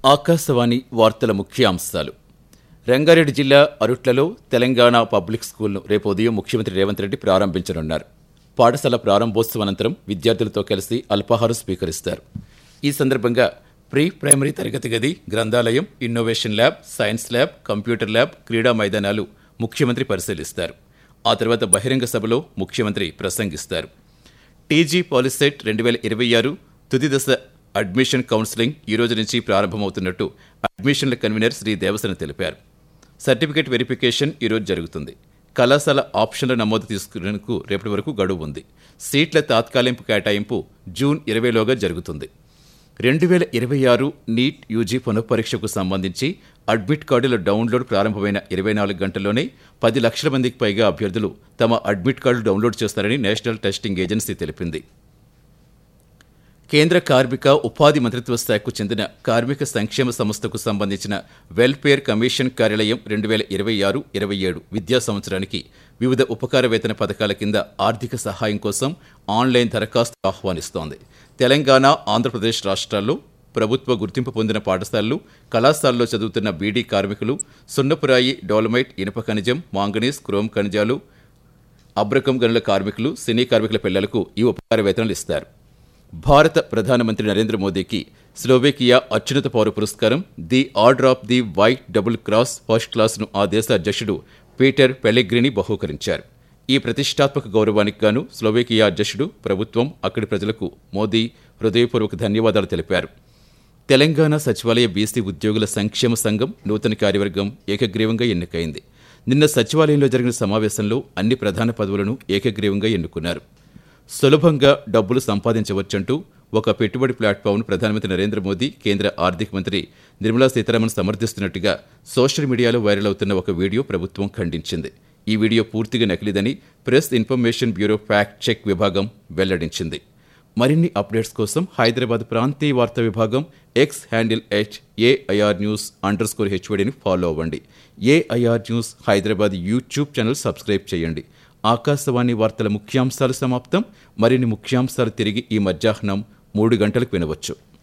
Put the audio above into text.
ఆకాశవాణి వార్తల ముఖ్యాంశాలు రంగారెడ్డి జిల్లా అరుట్లలో తెలంగాణ పబ్లిక్ స్కూల్ను రేపు ఉదయం ముఖ్యమంత్రి రేవంత్ రెడ్డి ప్రారంభించనున్నారు పాఠశాల ప్రారంభోత్సవం అనంతరం విద్యార్థులతో కలిసి అల్పాహారం స్వీకరిస్తారు ఈ సందర్భంగా ప్రీ ప్రైమరీ తరగతి గది గ్రంథాలయం innovation lab science lab computer lab క్రీడా మైదానాలు ముఖ్యమంత్రి పరిశీలిస్తారు ఆ తర్వాత బహిరంగ సభలో ముఖ్యమంత్రి ప్రసంగిస్తారు టీజీ పాలిసెట్ రెండు వేల ఇరవై ఆరు తుది దశ అడ్మిషన్ కౌన్సిలింగ్ ఈ రోజు నుంచి ప్రారంభమవుతున్నట్టు అడ్మిషన్ల కన్వీనర్ శ్రీ దేవసన తెలిపారు సర్టిఫికేట్ వెరిఫికేషన్ ఈ రోజు జరుగుతుంది కళాశాల ఆప్షన్ల నమోదు తీసుకునేందుకు రేపటి వరకు గడువు ఉంది సీట్ల తాత్కాలింపు కేటాయింపు జూన్ ఇరవైలోగా జరుగుతుంది రెండు వేల ఇరవై ఆరు నీట్ యూజీ పునఃపరీక్షకు సంబంధించి అడ్మిట్ కార్డుల డౌన్లోడ్ ప్రారంభమైన ఇరవై నాలుగు గంటల్లోనే పది లక్షల మందికి పైగా అభ్యర్థులు తమ అడ్మిట్ కార్డులు డౌన్లోడ్ చేస్తారని నేషనల్ టెస్టింగ్ ఏజెన్సీ తెలిపింది కేంద్ర కార్మిక ఉపాధి మంత్రిత్వ శాఖకు చెందిన కార్మిక సంక్షేమ సంస్థకు సంబంధించిన వెల్ఫేర్ కమిషన్ కార్యాలయం రెండు వేల ఇరవై ఆరు ఇరవై ఏడు విద్యా సంవత్సరానికి వివిధ ఉపకార వేతన పథకాల కింద ఆర్థిక సహాయం కోసం ఆన్లైన్ దరఖాస్తు ఆహ్వానిస్తోంది తెలంగాణ ఆంధ్రప్రదేశ్ రాష్ట్రాల్లో ప్రభుత్వ గుర్తింపు పొందిన పాఠశాలలు కళాశాలలో చదువుతున్న బీడీ కార్మికులు సున్నపురాయి డోలమైట్ ఇనుప ఖనిజం మాంగనీస్ క్రోమ్ ఖనిజాలు అబ్రకం గనుల కార్మికులు సినీ కార్మికుల పిల్లలకు ఈ ఉపకార వేతనాలు ఇస్తారు భారత ప్రధానమంత్రి నరేంద్ర మోదీకి స్లోవేకియా అత్యున్నత పౌర పురస్కారం the order of the white double cross first క్లాస్ను ఆ దేశ అధ్యక్షుడు పీటర్ పెలెగ్రిని బహూకరించారు ఈ ప్రతిష్టాత్మక గౌరవానికి గాను స్లోవేకియా అధ్యక్షుడు ప్రభుత్వం అక్కడి ప్రజలకు మోదీ హృదయపూర్వక ధన్యవాదాలు తెలిపారు తెలంగాణ సచివాలయ బీసీ ఉద్యోగుల సంక్షేమ సంఘం నూతన కార్యవర్గం ఏకగ్రీవంగా ఎన్నికైంది నిన్న సచివాలయంలో జరిగిన సమావేశంలో అన్ని ప్రధాన పదవులను ఏకగ్రీవంగా ఎన్నుకున్నారు సులభంగా డబ్బులు సంపాదించవచ్చంటూ ఒక పెట్టుబడి ప్లాట్ఫామ్ను ప్రధానమంత్రి నరేంద్ర మోదీ కేంద్ర ఆర్థిక మంత్రి నిర్మలా సీతారామన్ సమర్థిస్తున్నట్టుగా సోషల్ మీడియాలో వైరల్ అవుతున్న ఒక వీడియో ప్రభుత్వం ఖండించింది ఈ వీడియో పూర్తిగా నకిలీదని press information bureau fact check విభాగం వెల్లడించింది మరిన్ని అప్డేట్స్ కోసం హైదరాబాద్ ప్రాంతీయ వార్తా విభాగం X handle H AIR news underscore హెచ్వడిని ఫాలో అవ్వండి AIR news Hyderabad YouTube channel subscribe చేయండి ఆకాశవాణి వార్తల ముఖ్యాంశాలు సమాప్తం మరిన్ని ముఖ్యాంశాలు తిరిగి ఈ మధ్యాహ్నం మూడు గంటలకు వినవచ్చు